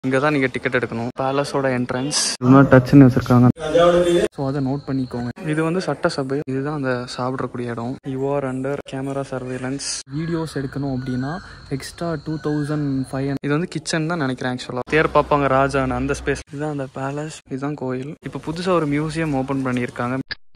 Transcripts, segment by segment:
இங்கே தான் நீங்கள் டிக்கெட் எடுக்கணும் பேலஸோட என்ட்ரன்ஸ் இது மாதிரி டச்னு வச்சுருக்காங்க ஸோ அதை நோட் பண்ணிக்கோங்க இது வந்து சட்டசபை இதுதான் அந்த சாப்பிடக்கூடிய இடம் you are under camera surveillance videos எடுக்கணும் அப்படின்னா எக்ஸ்ட்ரா டூ தௌசண்ட் ஃபைவ் இது வந்து கிச்சன் தான் நினைக்கிறேன் ஆக்சுவலாக தேர் பார்ப்பாங்க ராஜான்னு அந்த ஸ்பேஸ் இதுதான் அந்த பேலஸ் இதுதான் கோயில் இப்போ புதுசாக ஒரு மியூசியம் ஓப்பன் பண்ணியிருக்காங்க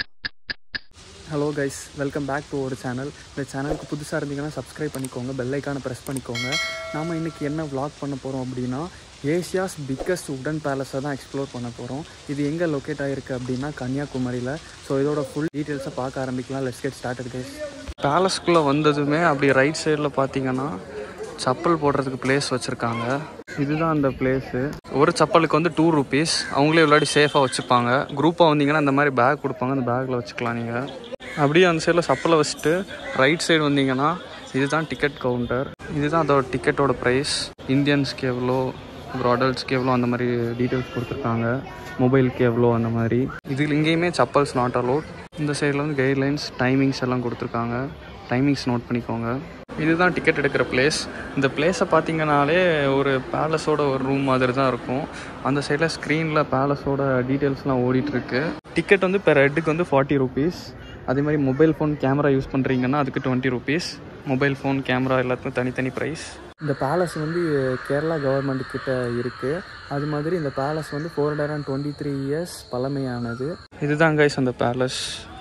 hello guys welcome back to ஒரு சேனல் இந்த சேனலுக்கு புதுசாக இருந்தீங்கன்னா சப்ஸ்கிரைப் பண்ணிக்கோங்க பெல் ஐக்கானை ப்ரெஸ் பண்ணிக்கோங்க நாம் இன்றைக்கி என்ன vlog பண்ண போகிறோம் அப்படின்னா ஏசியாஸ் பிக்கஸ்ட் உடன் பேலஸை தான் எக்ஸ்ப்ளோர் பண்ண போகிறோம் இது எங்கே லொக்கேட் ஆகிருக்கு அப்படின்னா கன்னியாகுமரியில் ஸோ இதோட ஃபுல் டீட்டெயில்ஸை பார்க்க ஆரம்பிக்கலாம் லெட்ஸ் கெட் ஸ்டார்டட் கைஸ் பேலஸ்க்குள்ளே வந்ததுமே அப்படி ரைட் சைடில் பார்த்தீங்கன்னா சப்பல் போடுறதுக்கு பிளேஸ் வச்சுருக்காங்க இதுதான் அந்த பிளேஸு ஒரு சப்பலுக்கு வந்து டூ ருபீஸ் அவங்களே விளையாடி சேஃபாக வச்சுப்பாங்க குரூப்பாக வந்தீங்கன்னா இந்த மாதிரி பேக் கொடுப்பாங்க அந்த பேக்கில் வச்சுக்கலாம் நீங்கள் அப்படியே அந்த சைடில் சப்பலை வச்சுட்டு ரைட் சைடு வந்தீங்கன்னா இதுதான் டிக்கெட் கவுண்டர் இதுதான் அதோட டிக்கெட்டோட ப்ரைஸ் இந்தியன்ஸ்க்கு எவ்வளோ அப்புறம் அடல்ட்ஸ்க்கு எவ்வளோ அந்த மாதிரி டீட்டெயில்ஸ் கொடுத்துருக்காங்க மொபைலுக்கு எவ்வளோ அந்த மாதிரி இதில் இங்கேயுமே சப்பல்ஸ் நாட் அலோட் இந்த சைடில் வந்து கைட்லைன்ஸ் டைமிங்ஸ் எல்லாம் கொடுத்துருக்காங்க டைமிங்ஸ் நோட் பண்ணிக்கோங்க இதுதான் டிக்கெட் எடுக்கிற பிளேஸ் இந்த பிளேஸை பார்த்தீங்கனாலே ஒரு பேலஸோட ஒரு ரூம் மாதிரி தான் இருக்கும் அந்த சைடில் ஸ்க்ரீனில் பேலஸோட டீட்டெயில்ஸ்லாம் ஓடிட்டுருக்கு டிக்கெட் வந்து பெர் ஹெட்டுக்கு வந்து ஃபார்ட்டி ருபீஸ் அதே மாதிரி மொபைல் ஃபோன் கேமரா யூஸ் பண்ணுறீங்கன்னா அதுக்கு twenty rupees mobile phone camera எல்லாத்துக்கும் தனித்தனி ப்ரைஸ் இந்த பேலஸ் வந்து கேரளா கவர்மெண்ட் கிட்ட இருக்குது அது மாதிரி இந்த பேலஸ் வந்து four hundred and twenty three years பழமையானது இதுதான் கைஸ் அந்த பேலஸ்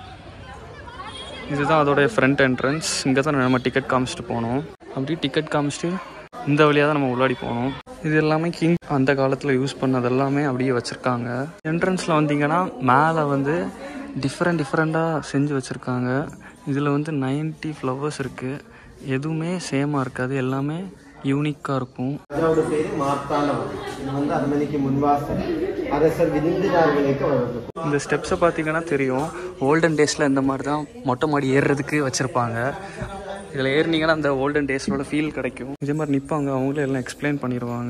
இதுதான் அதோடைய ஃப்ரண்ட் என்ட்ரன்ஸ் இங்கே தான் நம்ம டிக்கெட் காமிச்சிட்டு போனோம் அப்படியே டிக்கெட் காமிச்சிட்டு இந்த வழியாக தான் நம்ம உள்ளாடி போனோம் இது எல்லாமே கிங் அந்த காலத்தில் யூஸ் பண்ணது எல்லாமே அப்படியே வச்சுருக்காங்க என்ட்ரன்ஸில் வந்தீங்கன்னா மேலே வந்து டிஃப்ரெண்ட் டிஃப்ரெண்ட்டாக செஞ்சு வச்சுருக்காங்க இதில் வந்து 90 ஃப்ளவர்ஸ் இருக்குது எதுவுமே சேமாக இருக்காது எல்லாமே யூனிக்காக இருக்கும் ராஜாவோட பேரு மார்த்தாண்டம் இது வந்து அரண்மனைக்கு முன்வாசல் அரசர் விருந்தினர்களுக்கு வழங்கும் இந்த ஸ்டெப்ஸை பார்த்தீங்கன்னா தெரியும் ஓல்டன் டேஸில் இந்த மாதிரி தான் மொட்டை மாடி ஏறுறதுக்கு வச்சுருப்பாங்க இதில் ஏறினீங்கன்னா அந்த ஓல்டன் டேஸோட ஃபீல் கிடைக்கும் இதே மாதிரி நிற்பாங்க அவங்களே எல்லாம் எக்ஸ்பிளைன் பண்ணிடுவாங்க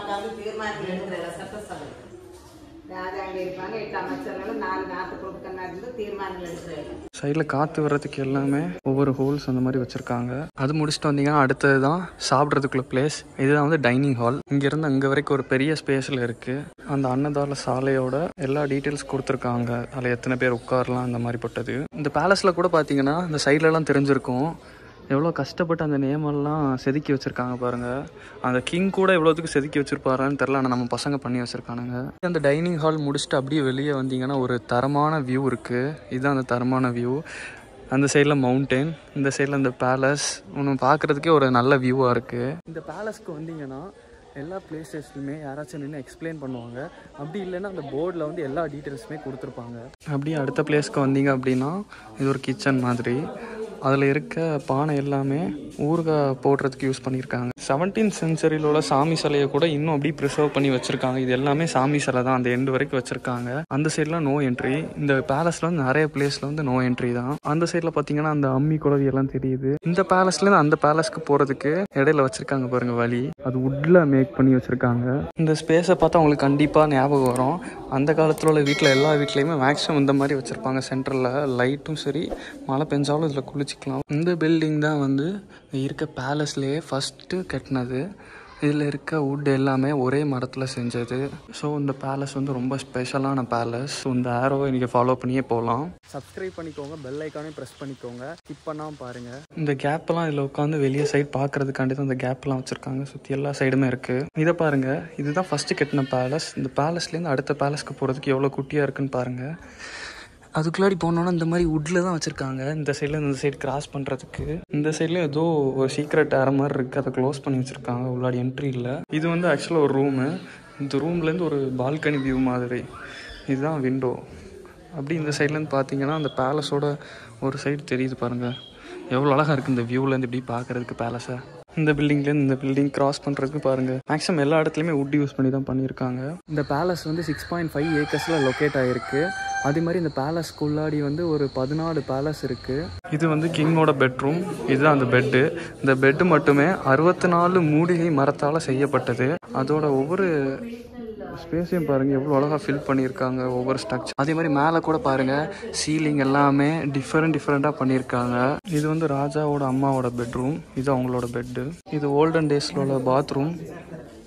ராஜாங்க இருப்பாங்க எட்டு அமைச்சர்களும் நாலு நாட்டு கொடுக்கணும் இருந்து தீர்மானங்கள் எடுக்கிறாங்க சைடில் காற்று வர்றதுக்கு எல்லாமே ஒவ்வொரு ஹோல்ஸ் அந்த மாதிரி வச்சுருக்காங்க அது முடிச்சுட்டு வந்தீங்கன்னா அடுத்தது தான் சாப்பிட்றதுக்குள்ள பிளேஸ் இதுதான் வந்து டைனிங் ஹால் இங்கேருந்து அங்கே வரைக்கும் ஒரு பெரிய ஸ்பேஸில் இருக்குது அந்த அன்னதான சாலையோட எல்லா டீட்டெயில்ஸ் கொடுத்துருக்காங்க அதில் எத்தனை பேர் உட்காரலாம் அந்த மாதிரி பட்டது இந்த பேலஸில் கூட பார்த்தீங்கன்னா இந்த சைட்லலாம் தெரிஞ்சிருக்கும் எவ்வளோ கஷ்டப்பட்டு அந்த நேமெல்லாம் செதுக்கி வச்சுருக்காங்க பாருங்கள் அந்த கிங் கூட எவ்வளோத்துக்கு செதுக்கி வச்சுருப்பாரான்னு தெரில ஆனால் நம்ம பசங்க பண்ணி வச்சுருக்கானுங்க அந்த டைனிங் ஹால் முடிச்சுட்டு அப்படியே வெளியே வந்தீங்கன்னா ஒரு தரமான வியூ இருக்குது இதுதான் அந்த தரமான வியூ அந்த சைடில் மவுண்டெயின் இந்த சைடில் இந்த பேலஸ் ஒன்று பார்க்குறதுக்கே ஒரு நல்ல வியூவாக இருக்குது இந்த பேலஸ்க்கு வந்தீங்கன்னா எல்லா பிளேசஸ்லையுமே யாராச்சும் நின்று எக்ஸ்பிளைன் பண்ணுவாங்க அப்படி இல்லைன்னா அந்த போர்டில் வந்து எல்லா டீட்டெயில்ஸுமே கொடுத்துருப்பாங்க அப்படியே அடுத்த பிளேஸ்க்கு வந்தீங்க அப்படின்னா இது ஒரு கிச்சன் மாதிரி அதில் இருக்க பானை எல்லாமே ஊறுகாய் போடுறதுக்கு யூஸ் பண்ணியிருக்காங்க செவன்டீன் சென்ச்சுரியில் உள்ள சாமி சிலையை கூட இன்னும் அப்படியே ப்ரிசர்வ் பண்ணி வச்சுருக்காங்க இது எல்லாமே சாமி சிலை தான் அந்த எண்டு வரைக்கும் வச்சுருக்காங்க அந்த சைட்லாம் நோ என்ட்ரி இந்த பேலஸில் வந்து நிறைய பிளேஸில் வந்து நோ என்ட்ரி தான் அந்த சைடில் பார்த்தீங்கன்னா அந்த அம்மி குழவி எல்லாம் தெரியுது இந்த பேலஸ்லேருந்து அந்த பேலஸ்க்கு போகிறதுக்கு இடையில வச்சுருக்காங்க பாருங்க வழி அது உட்ல மேக் பண்ணி வச்சுருக்காங்க இந்த ஸ்பேஸை பார்த்தா உங்களுக்கு கண்டிப்பாக ஞாபகம் வரும் அந்த காலத்தில் உள்ள வீட்டில் எல்லா வீட்லேயுமே மேக்ஸிமம் இந்த மாதிரி வச்சுருப்பாங்க சென்டரில் லைட்டும் சரி மழை பெஞ்சாலும் இதில் குளிச்சிக்கலாம் இந்த பில்டிங் தான் வந்து இருக்க பேலஸ்லேயே ஃபஸ்ட்டு கட்டினது இதில் இருக்க வுட் எல்லாமே ஒரே மரத்தில் செஞ்சது ஸோ இந்த பேலஸ் வந்து ரொம்ப ஸ்பெஷலான பேலஸ் இந்த ஆரோவை நீங்கள் ஃபாலோ பண்ணியே போகலாம் சப்ஸ்கிரைப் பண்ணிக்கோங்க பெல் ஐக்கானே ப்ரெஸ் பண்ணிக்கோங்க ஸ்கிப் பண்ணாமல் பாருங்கள் இந்த கேப்லாம் இதில் உட்காந்து வெளியே சைடு பார்க்கறதுக்காண்டி தான் இந்த கேப்லாம் வச்சுருக்காங்க சுற்றி எல்லா சைடுமே இருக்குது இதை பாருங்கள் இதுதான் ஃபஸ்ட்டு கட்டின பேலஸ் இந்த பேலஸ்லேருந்து அடுத்த பேலஸ்க்கு போகிறதுக்கு எவ்வளோ குட்டியாக இருக்குன்னு பாருங்கள் அதுக்குள்ளாடி போனோன்னா இந்த மாதிரி வுட்டில் தான் வச்சுருக்காங்க இந்த சைடில் இந்த சைடு கிராஸ் பண்ணுறதுக்கு இந்த சைட்லேயும் ஏதோ ஒரு சீக்ரெட் ஏற மாதிரி இருக்குது அதை க்ளோஸ் பண்ணி வச்சுருக்காங்க உள்ளாடி என்ட்ரி இல்லை இது வந்து ஆக்சுவலாக ஒரு ரூமு இந்த ரூம்லேருந்து ஒரு பால்கனி வியூ மாதிரி இதுதான் விண்டோ அப்படி இந்த சைட்லேருந்து பார்த்தீங்கன்னா அந்த பேலஸோட ஒரு சைடு தெரியுது பாருங்கள் எவ்வளோ அழகாக இருக்குது இந்த வியூலேருந்து இப்படி பார்க்குறதுக்கு பேலஸை இந்த பில்டிங்லேருந்து இந்த பில்டிங் கிராஸ் பண்ணுறதுக்கு பாருங்கள் மேக்ஸிமம் எல்லா இடத்துலையுமே வுட் யூஸ் பண்ணி தான் பண்ணியிருக்காங்க இந்த பேலஸ் வந்து சிக்ஸ் பாயிண்ட் ஃபைவ் ஏக்கர்ஸில் லொக்கேட் ஆகிருக்கு அதே மாதிரி இந்த பேலஸ்க்குள்ளாடி வந்து ஒரு பதினாலு பேலஸ் இருக்குது இது வந்து கிங்கோட பெட்ரூம் இதுதான் அந்த பெட்டு இந்த பெட்டு மட்டுமே அறுபத்தி நாலு மூலிகை மரத்தால் செய்யப்பட்டது அதோட ஒவ்வொரு ஸ்பேஸையும் பாருங்கள் எவ்வளோ அழகாக ஃபில் பண்ணியிருக்காங்க ஒவ்வொரு ஸ்ட்ரக்சர் அதே மாதிரி மேலே கூட பாருங்கள் சீலிங் எல்லாமே டிஃப்ரெண்ட் டிஃப்ரெண்ட்டாக பண்ணியிருக்காங்க இது வந்து ராஜாவோட அம்மாவோட பெட்ரூம் இது அவங்களோட பெட்டு இது ஓல்டன் டேஸில் உள்ள பாத்ரூம்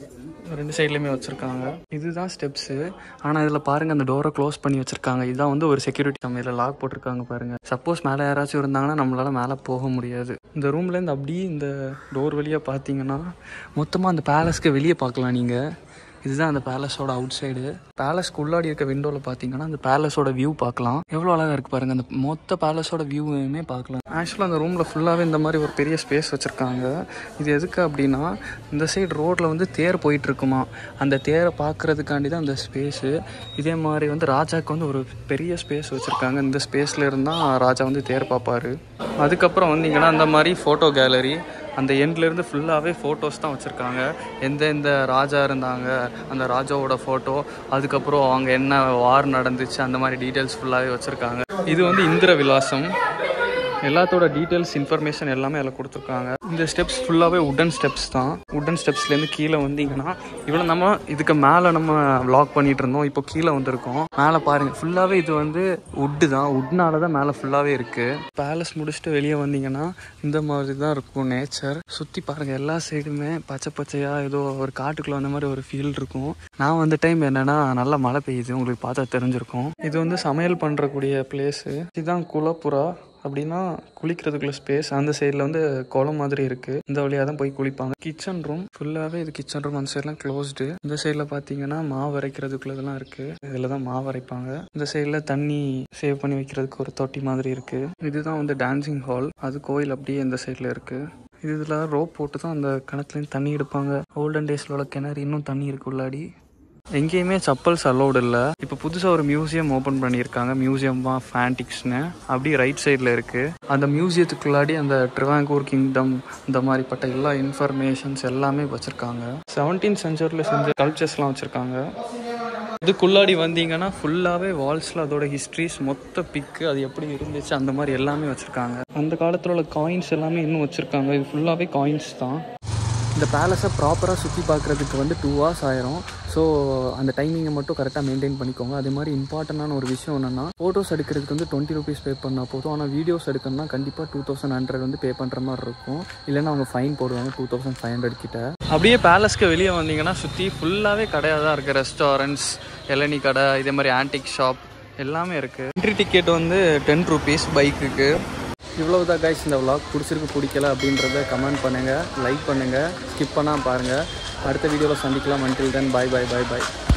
ரெண்டு சைட்லையுமே வச்சுருக்காங்க இதுதான் ஸ்டெப்ஸு ஆனால் இதில் பாருங்கள் அந்த டோரை க்ளோஸ் பண்ணி வச்சுருக்காங்க இதுதான் வந்து ஒரு செக்யூரிட்டி கம்மியில் லாக் போட்டிருக்காங்க பாருங்கள் சப்போஸ் மேலே யாராச்சும் இருந்தாங்கன்னா நம்மளால் மேலே போக முடியாது இந்த ரூம்லேருந்து அப்படியே இந்த டோர் வழியாக பார்த்தீங்கன்னா மொத்தமாக அந்த பேலஸ்க்கு வெளியே பார்க்கலாம் நீங்கள் இதுதான் அந்த பேலஸோட அவுட் சைடு பேலஸ்க்கு உள்ளாடி இருக்க விண்டோவில் பார்த்தீங்கன்னா அந்த பேலஸோட வியூ பார்க்கலாம் எவ்வளோ அழகாக இருக்குது பாருங்கள் அந்த மொத்த பேலஸோட வியூவுமே பார்க்கலாம் ஆக்சுவலாக அந்த ரூமில் ஃபுல்லாகவே இந்த மாதிரி ஒரு பெரிய ஸ்பேஸ் வச்சுருக்காங்க இது எதுக்கு அப்படின்னா இந்த சைடு ரோட்டில் வந்து தேர் போயிட்டு இருக்குமா அந்த தேரை பார்க்கறதுக்காண்டி தான் அந்த ஸ்பேஸு இதே மாதிரி வந்து ராஜாக்கு வந்து ஒரு பெரிய ஸ்பேஸ் வச்சுருக்காங்க இந்த ஸ்பேஸில் இருந்தால் ராஜா வந்து தேர் பார்ப்பாரு அதுக்கப்புறம் வந்தீங்கன்னா அந்த மாதிரி ஃபோட்டோ கேலரி அந்த எண்ட்லேருந்து ஃபுல்லாகவே ஃபோட்டோஸ் தான் வச்சுருக்காங்க எந்த எந்த ராஜா இருந்தாங்க அந்த ராஜாவோட ஃபோட்டோ அதுக்கப்புறம் அவங்க என்ன வார் நடந்துச்சு அந்த மாதிரி டீட்டெயில்ஸ் ஃபுல்லாகவே வச்சுருக்காங்க இது வந்து இந்திர விலாசம் எல்லாத்தோட டீட்டெயில்ஸ் இன்ஃபர்மேஷன் எல்லாமே அதில் கொடுத்துருக்காங்க இந்த ஸ்டெப்ஸ் ஃபுல்லாகவே உடன் ஸ்டெப்ஸ் தான் உடன் ஸ்டெப்ஸ்லேருந்து கீழே வந்தீங்கன்னா இவ்வளோ நம்ம இதுக்கு மேலே நம்ம வ்ளாக் பண்ணிட்டு இருந்தோம் இப்போ கீழே வந்திருக்கோம் மேலே பாருங்கள் ஃபுல்லாகவே இது வந்து உட்டு தான் உட்னால தான் மேலே ஃபுல்லாகவே இருக்குது பேலஸ் முடிச்சுட்டு வெளியே வந்தீங்கன்னா இந்த மாதிரி தான் இருக்கும் நேச்சர் சுற்றி பாருங்கள் எல்லா சைடுமே பச்சை பச்சையாக ஏதோ ஒரு காட்டுக்குள்ள வந்த மாதிரி ஒரு ஃபீல் இருக்கும் நான் வந்த டைம் என்னன்னா நல்லா மழை பெய்யுது உங்களுக்கு பார்த்தா தெரிஞ்சிருக்கும் இது வந்து சமையல் பண்ணுறக்கூடிய பிளேஸு இதுதான் குலப்புறா அப்படின்னா குளிக்கிறதுக்குள்ள ஸ்பேஸ் அந்த சைடில் வந்து குளம் மாதிரி இருக்குது இந்த வழியாக தான் போய் குளிப்பாங்க கிச்சன் ரூம் ஃபுல்லாகவே இது கிச்சன் ரூம் அந்த சைட்லாம் க்ளோஸ்டு இந்த சைடில் பார்த்தீங்கன்னா மாவு அரைக்கிறதுக்குள்ள இதெல்லாம் இருக்குது இதில் தான் மாவு அரைப்பாங்க இந்த சைடில் தண்ணி சேவ் பண்ணி வைக்கிறதுக்கு ஒரு தொட்டி மாதிரி இருக்குது இதுதான் வந்து டான்சிங் ஹால் அது கோயில் அப்படியே இந்த சைடில் இருக்குது இது இதில் ரோப் போட்டு தான் அந்த கிணத்துலேருந்து தண்ணி எடுப்பாங்க ஓல்டன் டேஸில் உள்ள கிணறு இன்னும் தண்ணி இருக்கு உள்ளாடி எங்கேயுமே சப்பல்ஸ் அலோடு இல்லை இப்போ புதுசாக ஒரு மியூசியம் ஓப்பன் பண்ணியிருக்காங்க மியூசியம் ஆஃப் ஆன்டிக்ஸ்னு அப்படியே ரைட் சைடில் இருக்குது அந்த மியூசியத்துக்குள்ளாடி அந்த ட்ரிவாங்கூர் கிங்டம் இந்த மாதிரிப்பட்ட எல்லா இன்ஃபர்மேஷன்ஸ் எல்லாமே வச்சுருக்காங்க செவன்டீன் செஞ்சுரியில் செஞ்ச கல்ச்சர்ஸ்லாம் வச்சுருக்காங்க இதுக்குள்ளாடி வந்தீங்கன்னா ஃபுல்லாகவே வால்ஸில் அதோட ஹிஸ்ட்ரிஸ் மொத்த பிக்கு அது எப்படி இருந்துச்சு அந்த மாதிரி எல்லாமே வச்சுருக்காங்க அந்த காலத்தில் உள்ள காயின்ஸ் எல்லாமே இன்னும் வச்சுருக்காங்க இது ஃபுல்லாகவே காயின்ஸ் தான் இந்த பேலஸை ப்ராப்பராக சுற்றி பார்க்குறதுக்கு வந்து டூ ஹவர்ஸ் ஆயிரும் ஸோ அந்த டைமிங்கை மட்டும் கரெக்டாக மெயின்டைன் பண்ணிக்கோங்க அதே மாதிரி இம்பார்ட்டண்டான ஒரு விஷயம் என்னென்னா ஃபோட்டோஸ் எடுக்கிறதுக்கு வந்து டுவெண்ட்டி ருபீஸ் பே பண்ணால் போதும் ஆனால் வீடியோஸ் எடுக்கணும்னா கண்டிப்பாக டூ தௌசண்ட் ஹண்ட்ரட் வந்து பே பண்ணுற மாதிரி இருக்கும் இல்லைன்னா அவங்க ஃபைன் போடுவாங்க டூ தௌசண்ட் ஃபைவ் ஹண்ட்ரட் கிட்ட அப்படியே பேலஸ்க்கு வெளியே வந்தீங்கன்னா சுற்றி ஃபுல்லாகவே கடையாக தான் இருக்குது ரெஸ்டாரண்ட்ஸ் இளநீ கடை இதே மாதிரி ஆன்டிக் ஷாப் எல்லாமே இருக்குது என்ட்ரி டிக்கெட் வந்து டென் ருபீஸ் பைக்குக்கு இவ்வளவுதான் கைஸ் இந்த vlog பிடிச்சிருக்கு பிடிக்கல அப்படின்றத கமெண்ட் பண்ணுங்கள் லைக் பண்ணுங்கள் ஸ்கிப் பண்ணால் பாருங்கள் அடுத்த வீடியோவில் சந்திக்கலாம் until then bye bye bye bye